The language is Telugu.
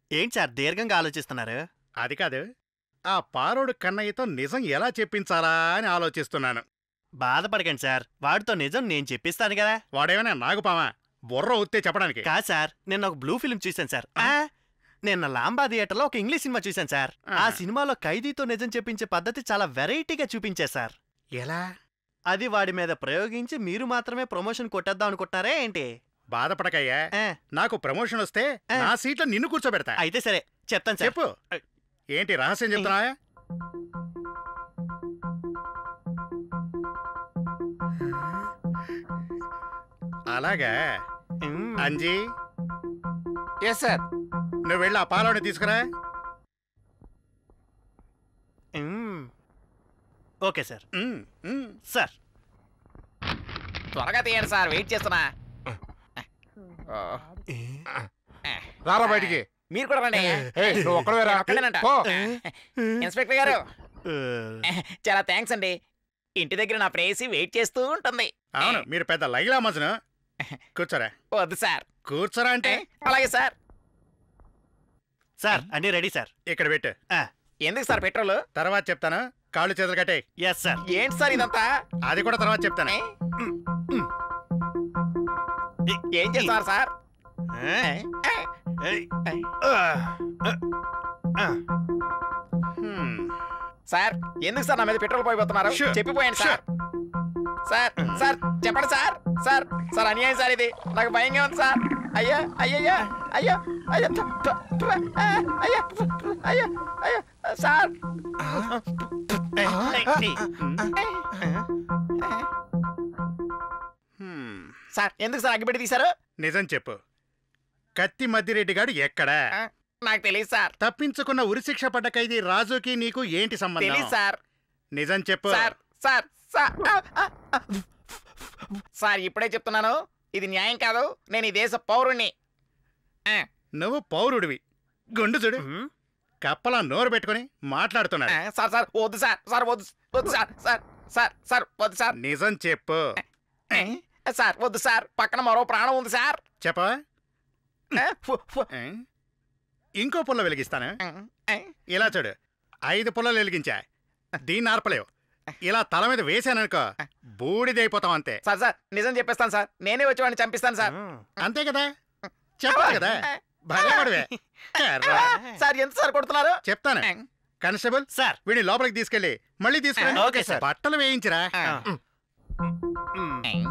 ఏంటి సార్ దీర్ఘంగా ఆలోచిస్తున్నారు అది కాదు ఆ పారోడు కన్నయ్యతో నిజం ఎలా చెప్పించాలా అని ఆలోచిస్తున్నాను బాధపడకండి సార్ వాడితో నిజం నేను చెప్పిస్తాను కదా వాడేమైనా నాగుపామా బుర్ర ఉత్తే చెప్పడానికి కాదు సార్ నిన్న ఒక బ్లూ ఫిల్మ్ చూశాను సార్ ఆ, నిన్న లాంబా థియేటర్లో ఒక ఇంగ్లీష్ సినిమా చూశాను సార్ ఆ ఆహా. సినిమాలో ఖైదీతో నిజం చెప్పించే పద్ధతి చాలా వెరైటీగా చూపించారు సార్ ఎలా అది వాడి మీద ప్రయోగించి మీరు మాత్రమే ప్రమోషన్ కొట్టేద్దాం అనుకుంటున్నారే ఏంటి బాధపడకయ్యా ఆ, నాకు ప్రమోషన్ వస్తే ఆ. నా సీట్లో నిన్ను కూర్చోబెడతా అయితే సరే చెప్తాను సార్ చెప్పు ఏంటి రహస్యం చెప్తున్నావా అలాగా మ్మ్. అంజీ ఎస్ సార్ నువ్వు వెళ్ళి ఆ పాలోని తీసుకురా మ్మ్. Okay sir um, um. Sir త్వరగా తీయండి సార్ వెయిట్ చేస్తున్నా ఓ, రారా బయటికి మీరు కూడా రండి ఏయ్, నువ్వు ఒక్కడవే రా. ఒక్కడేనంట. పో. ఇన్స్పెక్టర్ గారు ఆ, చాలా థ్యాంక్స్ అండి ఇంటి దగ్గర నా ప్రేసి వెయిట్ చేస్తూ ఉంటుంది అవును మీరు పెద్ద లైలా మజను కూర్చోరా వద్దు సార్ కూర్చోరా అంటే అలాగే సార్ సార్ అన్నీ రెడీ సార్ ఇక్కడ పెట్టు ఎందుకు సార్ పెట్రోల్ తర్వాత చెప్తాను కాళ్ళు చేతులు కట్టే ఎస్ సార్ ఏంటి సార్ ఇదంతా అది కూడా తర్వాత చెప్తాను ఏ? ఏం చేస్తున్నారు సార్ హ్మ్. సార్ ఎందుకు సార్ నా మీద పెట్రోల్ పోయిపోతున్నారు Sure. చెప్పిపోయండి సార్ సార్ సార్ చెప్పండి సార్ సార్ సార్ అన్యాయం సార్ ఇది నాకు భయంగా ఉంది సార్ అయ్యా అయ్యయ్యా అయ్యో అయ్యో థు, థు, థు, ఆ, అయ్యో థు, థు, అయ్యో అయ్యో సార్ హ్మ్. సార్ ఎందుకు సార్ అగ్గిపెట్టి తీశారు నిజం చెప్పు కత్తి మద్దిరెడ్డి గాడు ఎక్కడా ఆ, నాకు తెలియదు సార్ తప్పించుకున్న ఉరిశిక్ష పడ్డ ఖైదీ రాజుకి నీకు ఏంటి సంబంధం తెలియదు సార్ నిజం చెప్పు సార్ సార్ సార్ ఆ, ఆ, ఆ. సార్ ఇప్పుడే చెప్తున్నాను ఇది న్యాయం కాదు నేను ఈ దేశ పౌరుణ్ణి ఆ, నువ్వు పౌరుడివి గుండు చూడు మ్మ్. కప్పలా నోరు పెట్టుకుని మాట్లాడుతున్నాడు ఆ, సార్ సార్ వద్దు సార్ సార్ వద్దు వద్దు సార్ సార్ సార్ సార్ వద్దు సార్ నిజం చెప్పు ఏ? సార్ వద్దు సార్ పక్కన మరో ప్రాణం ఉంది సార్ చెప్పవా ఆ, ఫు, ఫు. ఏ? ఇంకో పుల్ల వెలిగిస్తాను ఏ? ఇలా చూడు ఐదు పుల్లలు వెలిగించా దీన్ని ఆర్పలేవు ఇలా తల మీద వేసాననుకో బూడిదైపోతాం అంతే సార్ సార్ నిజం చెప్పేస్తాను సార్ నేనే వచ్చి వాడిని చంపిస్తాను సార్ మ్మ్. అంతే కదా చెప్పాలి కదా భలేవాడివే కర్ర. సార్ ఎంత సార్ కొడుతున్నారు చెప్తాను కానిస్టేబుల్ సార్ వీడిని లోపలికి తీసుకెళ్ళి మళ్ళీ తీసుకురండి ఓకే సార్. బట్టలు వేయించరా ఆ. మ్మ్. ఏ?